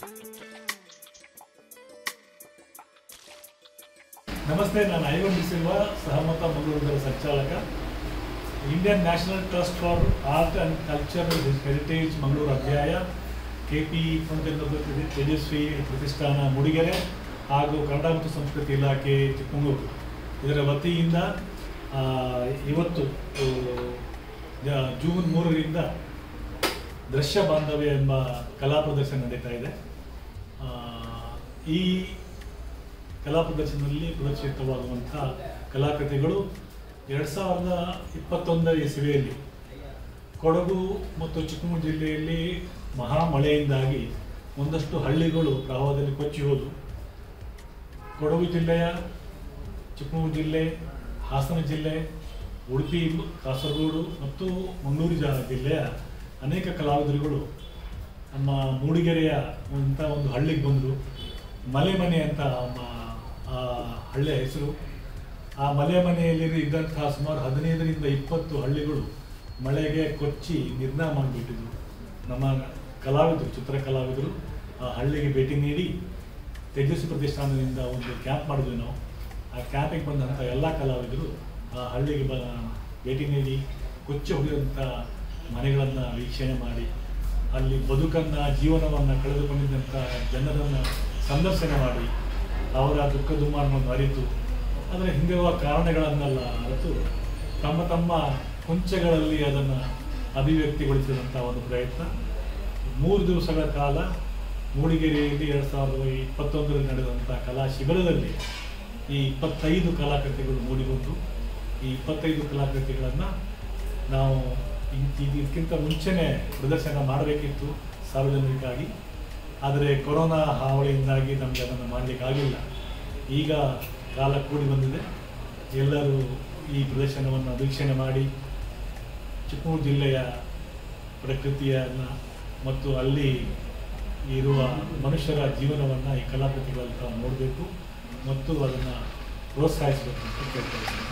ನಮಸ್ತೆ ನಾನು ಐವನ್ ಡಿಸಿಲ್ವಾ ಸಹಮತ ಮಂಗಳೂರಿನ ಸಂಚಾಲಕ Indian national trust for art and culture heritage Mangaluru ಅಧ್ಯಾಯ ಕೆ ಪಿ ಪಂಚೇಂದ್ರ ತೇಜಸ್ವಿ ಪ್ರತಿಷ್ಠಾನ ಮೂಡಿಗೆರೆ ಹಾಗೂ ಕನ್ನಡ ಮತ್ತು ಸಂಸ್ಕೃತಿ ಇಲಾಖೆ ಚಿಕ್ಕಮಗಳೂರು ಇದರ ವತಿಯಿಂದ ಆ, ಇವತ್ತು ಆ, ಜ- ಜೂನ್ ಮೂರರಿಂದ ದೃಶ್ಯ ಬಾಂಧವ್ಯ ಎಂಬ ಕಲಾ ಪ್ರದರ್ಶನ ನಡೀತಾ ಇದೆ ಆ, ಈ ಕಲಾ ಪ್ರದರ್ಶನದಲ್ಲಿ ಪ್ರದರ್ಶಿತವಾಗುವಂಥ ಕಲಾಕೃತಿಗಳು ಎರಡು ಸಾವಿರದ ಇಪ್ಪತ್ತೊಂದರ ಇಸವಿಯಲ್ಲಿ ಕೊಡಗು ಮತ್ತು ಚಿಕ್ಕಮಗಳೂರು ಜಿಲ್ಲೆಯಲ್ಲಿ ಮಹಾ ಮಳೆಯಿಂದಾಗಿ ಒಂದಷ್ಟು ಹಳ್ಳಿಗಳು ಪ್ರವಾಹದಲ್ಲಿ ಕೊಚ್ಚಿ ಹೋದವು ಕೊಡಗು ಜಿಲ್ಲೆಯ ಚಿಕ್ಕಮಗಳೂರು ಜಿಲ್ಲೆ ಹಾಸನ ಜಿಲ್ಲೆ ಉಡುಪಿ ಕಾಸರಗೋಡು ಮತ್ತು ಮಂಗಳೂರು ಜ- ಜಿಲ್ಲೆಯ ಅನೇಕ ಕಲಾವಿದರುಗಳು ನಮ್ಮ ಮೂಡಿಗೆರೆಯ ಅಂತ ಒಂದು ಹಳ್ಳಿಗೆ ಬಂದರು ಮಲೆ ಮನೆ ಅಂತ ಮ- ಆ ಹಳ್ಳಿಯ ಹೆಸರು ಆ ಮಲೆ ಮನೆಯಲ್ಲಿ ಇದ್ದಂತಹ ಸುಮಾರು ಹದಿನೈದರಿಂದ ಇಪ್ಪತ್ತು ಹಳ್ಳಿಗಳು ಮಳೆಗೆ ಕೊಚ್ಚಿ ನಿರ್ನಾಮ ಮಾಡಿಬಿಟ್ಟಿದ್ರು ನಮ್ಮ ಕಲಾವಿದರು ಚಿತ್ರ ಕಲಾವಿದರು ಆ ಹಳ್ಳಿಗೆ ಭೇಟಿ ನೀಡಿ ತೇಜಸ್ವಿ ಪ್ರತಿಷ್ಠಾನದಿಂದ ಒಂದು ಕ್ಯಾಂಪ್ ಮಾಡಿದ್ವಿ ನಾವು ಆ ಕ್ಯಾಂಪಿಗೆ ಬಂದಂಥ ಎಲ್ಲ ಕಲಾವಿದರು ಆ ಹಳ್ಳಿಗೆ ಬ ಭೇಟಿ ನೀಡಿ ಕೊಚ್ಚಿ ಹೋಗಿರುವಂಥ ಮನೆಗಳನ್ನು ವೀಕ್ಷಣೆ ಮಾಡಿ ಅಲ್ಲಿ ಬದುಕನ್ನು ಜೀವನವನ್ನು ಕಳೆದುಕೊಂಡಿದ್ದಂಥ ಜನರನ್ನು ಸಂದರ್ಶನ ಮಾಡಿ ಅವರ ದುಃಖ ದುಮ್ಮಾನವನ್ನು ಅರಿತು ಅದರ ಹಿಂದಿರುವ ಕಾರಣಗಳನ್ನೆಲ್ಲ ಅರಿತು ತಮ್ಮ ತಮ್ಮ ಕೊಂಚಗಳಲ್ಲಿ ಅದನ್ನು ಅಭಿವ್ಯಕ್ತಿಗೊಳಿಸಿದಂಥ ಒಂದು ಪ್ರಯತ್ನ ಮೂರು ದಿವಸಗಳ ಕಾಲ ಮೂಡಿಗೆರೆಯಲ್ಲಿ ಎರಡು ಸಾವಿರದ ಇಪ್ಪತ್ತೊಂದರಲ್ಲಿ ನಡೆದಂಥ ಕಲಾ ಶಿಬಿರದಲ್ಲಿ ಈ ಇಪ್ಪತ್ತೈದು ಕಲಾಕೃತಿಗಳು ಮೂಡಿಬಂದು ಈ ಇಪ್ಪತ್ತೈದು ಕಲಾಕೃತಿಗಳನ್ನು ನಾವು ಇನ್- ಇದ್- ಇದಕ್ಕಿಂತ ಮುಂಚೆನೇ ಪ್ರದರ್ಶನ ಮಾಡಬೇಕಿತ್ತು ಸಾರ್ವಜನಿಕವಾಗಿ ಆದರೆ ಕೊರೋನಾ ಹಾವಳಿಯಿಂದಾಗಿ ನಮಗೆ ಅದನ್ನು ಮಾಡಲಿಕ್ಕಾಗಿಲ್ಲ ಈಗ ಕಾಲ ಕೂಡಿ ಬಂದಿದೆ ಎಲ್ಲರೂ ಈ ಪ್ರದರ್ಶನವನ್ನು ವೀಕ್ಷಣೆ ಮಾಡಿ ಚಿಕ್ಕಮಗಳೂರು ಜಿಲ್ಲೆಯ ಪ್ರಕೃತಿಯನ್ನು ಮತ್ತು ಅಲ್ಲಿ ಇರುವ ಮನುಷ್ಯರ ಜೀವನವನ್ನು ಈ ಕಲಾಕೃತಿಗಳಲ್ಲಿ ತಾವು ನೋಡಬೇಕು ಮತ್ತು ಅದನ್ನು ಪ್ರೋತ್ಸಾಹಿಸಬೇಕು ಅಂತ ಕೇಳ್ಕೊಳ್ತೀನಿ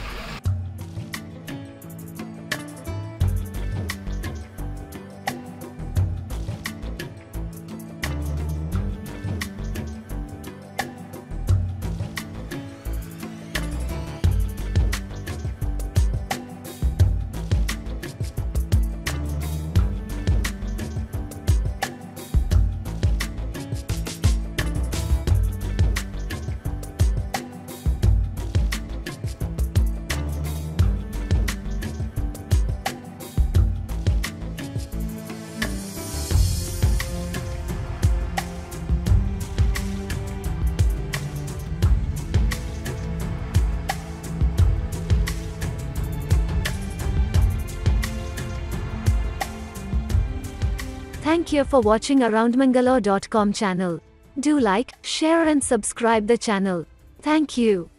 Thank you for watching AroundMangalore.com channel. Do like, share and subscribe the channel. Thank you.